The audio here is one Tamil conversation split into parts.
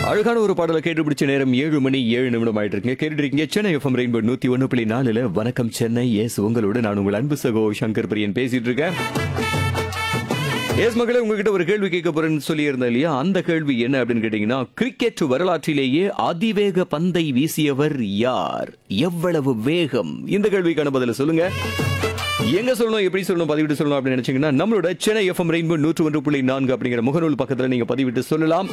அழகான ஒரு பாடலை கேட்டு பிடிச்ச நேரம் ஏழு மணி ஏழு நிமிடம் ஆயிட்டு இருக்கீங்க கேட்டுட்டு இருக்கீங்க சென்னை எஃப்எம் ரெயின்போ நூத்தி ஒன்னு புள்ளி நாலுல வணக்கம் சென்னை எஸ் உங்களோட நான் உங்கள் அன்பு சகோ சங்கர் பிரியன் பேசிட்டு இருக்கேன் எஸ் மகளே உங்ககிட்ட ஒரு கேள்வி கேட்க போறேன்னு சொல்லியிருந்தேன் இல்லையா அந்த கேள்வி என்ன அப்படின்னு கேட்டீங்கன்னா கிரிக்கெட் வரலாற்றிலேயே அதிவேக பந்தை வீசியவர் யார் எவ்வளவு வேகம் இந்த கேள்விக்கான பதில சொல்லுங்க எங்க சொல்லணும் எப்படி சொல்லணும் பதிவிட்டு சொல்லணும் அப்படின்னு நினைச்சீங்கன்னா நம்மளோட சென்னை எஃப்எம் ரெயின்போ நூற்று ஒன்று புள்ளி நான்கு அப்படிங்கிற முகநூல் பக்கத்துல நீங்க பதிவிட்டு சொல்லலாம்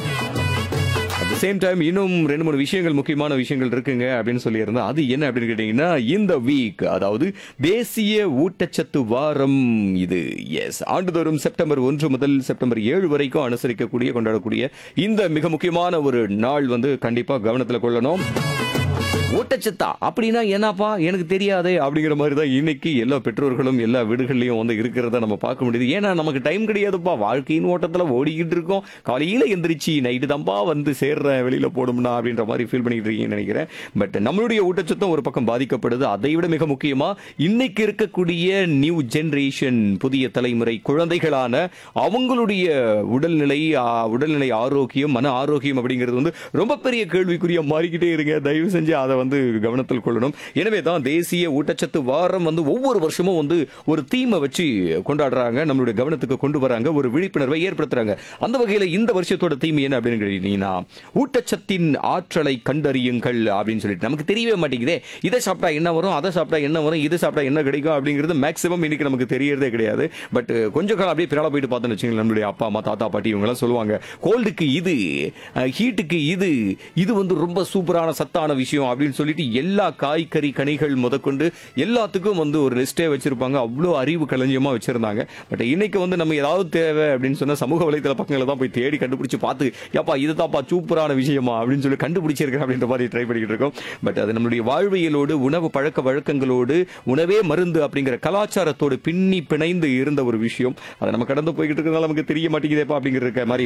அட் த சேம் டைம் இன்னும் ரெண்டு மூணு விஷயங்கள் முக்கியமான விஷயங்கள் இருக்குங்க அப்படின்னு சொல்லியிருந்தா அது என்ன அப்படின்னு கேட்டீங்கன்னா இந்த வீக் அதாவது தேசிய ஊட்டச்சத்து வாரம் இது எஸ் ஆண்டுதோறும் செப்டம்பர் ஒன்று முதல் செப்டம்பர் ஏழு வரைக்கும் அனுசரிக்கக்கூடிய கொண்டாடக்கூடிய இந்த மிக முக்கியமான ஒரு நாள் வந்து கண்டிப்பா கவனத்தில் கொள்ளணும் ஊட்டச்சத்தா அப்படின்னா என்னப்பா எனக்கு தெரியாதே அப்படிங்கிற மாதிரி தான் இன்னைக்கு எல்லா பெற்றோர்களும் எல்லா வீடுகள்லயும் வந்து இருக்கிறத நம்ம பார்க்க முடியுது ஏன்னா நமக்கு டைம் கிடையாதுப்பா வாழ்க்கையின் ஓட்டத்துல ஓடிக்கிட்டு இருக்கோம் காலையில எந்திரிச்சு நைட்டு தான்ப்பா வந்து சேர்றேன் வெளியில போடும்னா அப்படின்ற மாதிரி ஃபீல் பண்ணிட்டு இருக்கீங்கன்னு நினைக்கிறேன் பட் நம்மளுடைய ஊட்டச்சத்தும் ஒரு பக்கம் பாதிக்கப்படுது அதை விட மிக முக்கியமா இன்னைக்கு இருக்கக்கூடிய நியூ ஜெனரேஷன் புதிய தலைமுறை குழந்தைகளான அவங்களுடைய உடல்நிலை ஆ, உடல்நிலை ஆரோக்கியம் மன ஆரோக்கியம் அப்படிங்கிறது வந்து ரொம்ப பெரிய கேள்விக்குறியா மாறிக்கிட்டே இருங்க தயவு செஞ்சு அதை வந்து கவனத்தில் கொள்ளணும் எனவே தான் தேசிய ஊட்டச்சத்து வாரம் வந்து ஒவ்வொரு வருஷமும் வந்து ஒரு தீமை வச்சு கொண்டாடுறாங்க நம்மளுடைய கவனத்துக்கு கொண்டு வராங்க ஒரு விழிப்புணர்வை ஏற்படுத்துறாங்க அந்த வகையில இந்த வருஷத்தோட தீம் என்ன அப்படின்னு கேட்டீங்கன்னா ஊட்டச்சத்தின் ஆற்றலை கண்டறியுங்கள் அப்படின்னு சொல்லிட்டு நமக்கு தெரியவே மாட்டேங்குதே இதை சாப்பிட்டா என்ன வரும் அதை சாப்பிட்டா என்ன வரும் இது சாப்பிட்டா என்ன கிடைக்கும் அப்படிங்கிறது மேக்ஸிமம் இன்னைக்கு நமக்கு தெரியறதே கிடையாது பட் கொஞ்ச காலம் அப்படியே பின்னால போயிட்டு பார்த்தோம்னு வச்சுக்கோங்களேன் நம்மளுடைய அப்பா அம்மா தாத்தா பாட்டி இவங்க எல்லாம் சொல்லுவாங்க கோல்டுக்கு இது ஹீட்டுக்கு இது இது வந்து ரொம்ப சூப்பரான சத்தான விஷயம் அப்படின்னு சொல்லிட்டு எல்லா காய்கறி கனிகள் முதற்கொண்டு எல்லாத்துக்கும் வந்து ஒரு லிஸ்டே வச்சிருப்பாங்க அவ்வளோ அறிவு களஞ்சியமா வச்சிருந்தாங்க பட் இன்னைக்கு வந்து நம்ம ஏதாவது தேவை அப்படின்னு சொன்னா சமூக வலைதள பக்கங்களை தான் போய் தேடி கண்டுபிடிச்சு பார்த்து ஏப்பா இதுதான்ப்பா சூப்பரான விஷயமா அப்படின்னு சொல்லி கண்டுபிடிச்சிருக்கேன் அப்படின்ற மாதிரி ட்ரை பண்ணிக்கிட்டு இருக்கோம் பட் அது நம்மளுடைய வாழ்வியலோடு உணவு பழக்க வழக்கங்களோடு உணவே மருந்து அப்படிங்கிற கலாச்சாரத்தோடு பின்னி பிணைந்து இருந்த ஒரு விஷயம் அதை நம்ம கடந்து போய்கிட்டு இருக்கிறதுனால நமக்கு தெரிய மாட்டேங்குதேப்பா அப்படிங்கிற மாதிரி